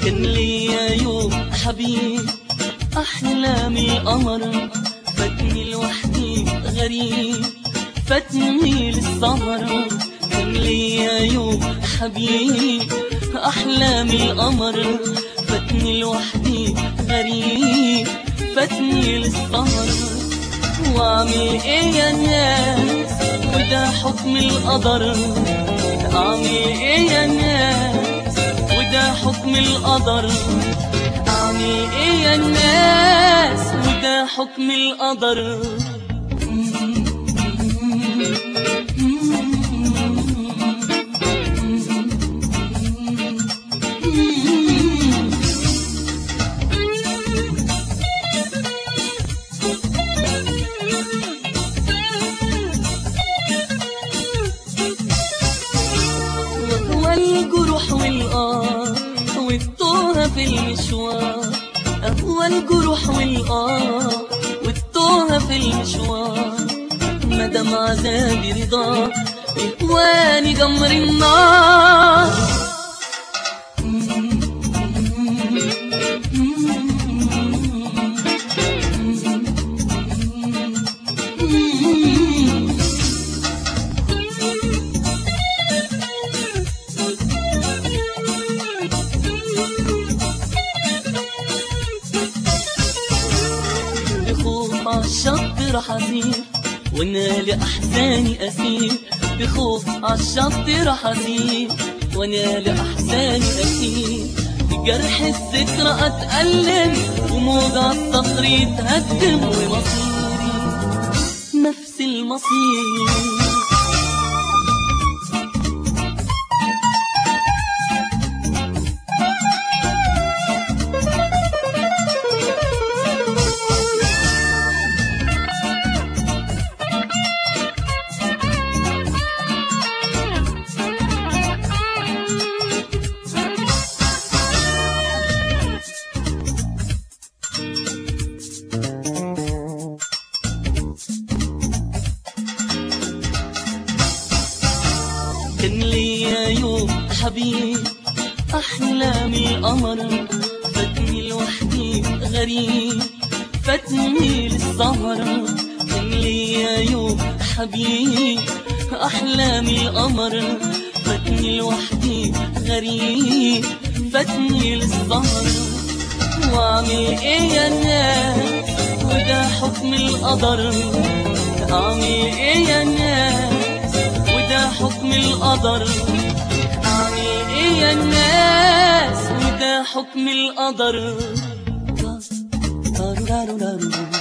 كان ليا يوم حبيب أحلامي قمر فاتني لوحدي غريب فاتني للسهر كان ليا يوم حبيب أحلامي قمر فاتني لوحدي غريب فاتني للسهر واعمل ايه يا ناس وده حكم القدر اعمل ايه يا ناس وده حكم القدر اعمل ايه يا ناس وده حكم القدر والجروح والآه والتوه في المشوار هو الجروح والآه والتوه في المشوار مدام عذابي رضا إخواني جمر النار بخوف عالشط رح أسير وانا لأحزاني أسير بخوف عالشط رح أسير وانا لأحزاني أسير بجرح الذكرى أتألم وموجع الصخر يتهدم ومصيري نفس المصير كان ليا يوم حبيب أحلامي قمر فاتني لوحدي غريب فاتني للسهر كان ليا يوم حبيب أحلامي قمر فاتني لوحدي غريب فاتني للسهر واعمل ايه يا ناس وده حكم القدر اعمل ايه يا ناس وده حكم القدر اعمل ايه يا ناس وده حكم القدر